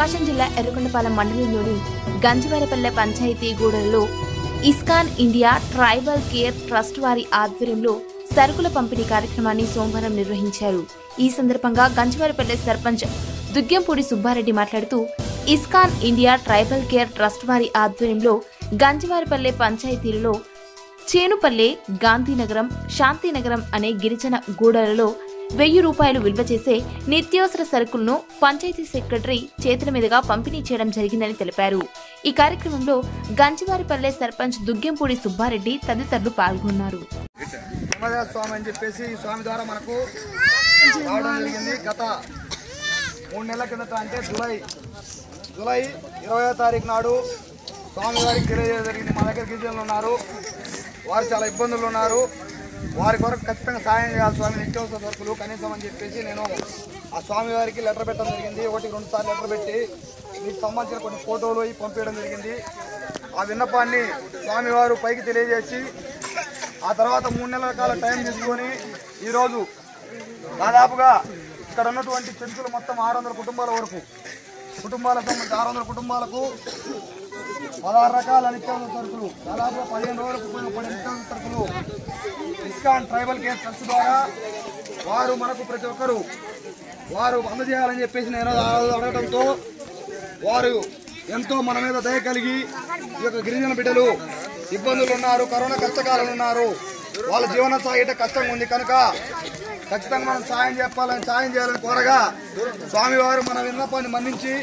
ప్రకాశం జిల్లా ఎర్రగొండపాలెం మండలంలోని గంజివారిపల్లె పంచాయతీ గూడలలో ISKCON India Tribal Care Trust వారి ఆధ్వర్యంలో సరుకుల పంపిణీ కార్యక్రమాన్ని సోమవారం నిర్వహించారు ఈ సందర్భంగా గంజివారిపల్లె సర్పంచ్ దుగ్గెంపూడి సుబ్బారెడ్డి మాట్లాడుతూ ISKCON India Tribal Care Trust వారి ఆధ్వర్యంలో గంజివారిపల్లె పంచాయతీలలో చేనుపల్లె గాంధీనగరం శాంతినగరం అనే గిరిజన గూడలలో వెయ్యి రూపాయలు విలువ చేసే నిత్యావసర సరుకులను పంచాయతీ సెక్రటరీ చేతుల మీదుగా పంపిణీ చేయడం జరిగిందని తెలిపారు ఈ కార్యక్రమంలో గంజివారిపల్లె సర్పంచ్ దుగ్గెంపూడి సుబ్బారెడ్డి తదితరులు పాల్గొన్నారు బ్రహ్మదేవ స్వామి అని చెప్పేసి ఈ స్వామి ద్వారా మనకు రావడం జరిగింది గత మూడు నెలల కిందట అంటే జూలై జూలై ఇరవయో తారీఖు నాడు స్వామి వారికి తెలియజేయడం జరిగింది మా దగ్గర గిరిజనులు ఉన్నారు వారు చాలా ఇబ్బందులు ఉన్నారు వారి కొరకు ఖచ్చితంగా సాయం చేయాలి స్వామి నిత్యావసర సరుకులు కనీసం అని చెప్పేసి నేను ఆ స్వామి వారికి లెటర్ పెట్టడం జరిగింది ఒకటి రెండు సార్లు లెటర్ పెట్టి మీకు సంబంధించిన కొన్ని ఫోటోలు అవి పంపించడం జరిగింది ఆ విన్నపాన్ని స్వామివారు పైకి తెలియజేసి ఆ తర్వాత మూడు నెలల కాల టైం తీసుకొని ఈరోజు దాదాపుగా ఇక్కడ ఉన్నటువంటి చెంచులు మొత్తం ఆరు వందల కుటుంబాల వరకు కుటుంబాలకు సంబంధించి ఆరు వందల కుటుంబాలకు పదహారు రకాల నిత్యావసర సరుకులు దాదాపు పదిహేను రోజులకు ఉపయోగపడే నిత్యావసర సరుకులు ఇస్కాన్ ట్రైబల్ కేర్ ట్రస్ట్ ద్వారా వారు మనకు ప్రతి ఒక్కరు వారు అందజేయాలని చెప్పేసి నేను ఆ రోజు అడగడంతో వారు ఎంతో మన మీద దయ కలిగి ఈ యొక్క గిరిజన బిడ్డలు ఇబ్బందులు ఉన్నారు కరోనా కష్టకాలంలో ఉన్నారు వాళ్ళ జీవనం సాగేట కష్టంగా ఉంది కనుక ఖచ్చితంగా మనం సాయం చెప్పాలని సాయం చేయాలని కోరగా స్వామివారు మన విన్నపాన్ని మన్నించి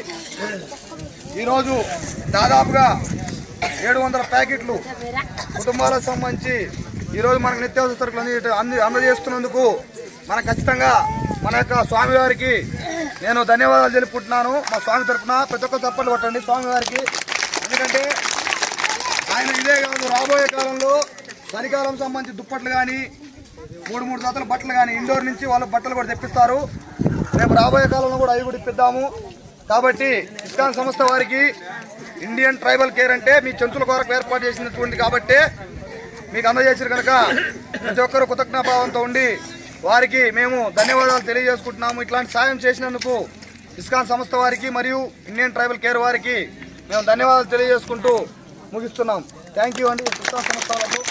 ఈరోజు దాదాపుగా ఏడు వందల ప్యాకెట్లు కుటుంబాలకు సంబంధించి ఈరోజు మనకు నిత్యావసర సరుకులు అంది అంది అందజేస్తున్నందుకు మనం ఖచ్చితంగా మన యొక్క స్వామివారికి నేను ధన్యవాదాలు తెలుపుకుంటున్నాను మా స్వామి తరపున ప్రతి ఒక్క చప్పట్లు కొట్టండి స్వామివారికి ఎందుకంటే ఆయన ఇదే కాదు రాబోయే కాలంలో చలికాలం సంబంధించి దుప్పట్లు కానీ మూడు మూడు జతల బట్టలు కానీ ఇండోర్ నుంచి వాళ్ళు బట్టలు కూడా తెప్పిస్తారు రేపు రాబోయే కాలంలో కూడా అవి కూడా ఇప్పిద్దాము కాబట్టి ఇస్కాన్ సంస్థ వారికి ఇండియన్ ట్రైబల్ కేర్ అంటే మీ చెంచుల కొరకు ఏర్పాటు చేసినటువంటి కాబట్టి మీకు అందజేసారు కనుక ప్రతి ఒక్కరు కృతజ్ఞభావంతో ఉండి వారికి మేము ధన్యవాదాలు తెలియజేసుకుంటున్నాము ఇట్లాంటి సాయం చేసినందుకు ఇస్కాన్ సంస్థ వారికి మరియు ఇండియన్ ట్రైబల్ కేర్ వారికి మేము ధన్యవాదాలు తెలియజేసుకుంటూ ముగిస్తున్నాం థ్యాంక్ యూ అండి ఇస్కాన్ సంస్థ వాళ్ళకు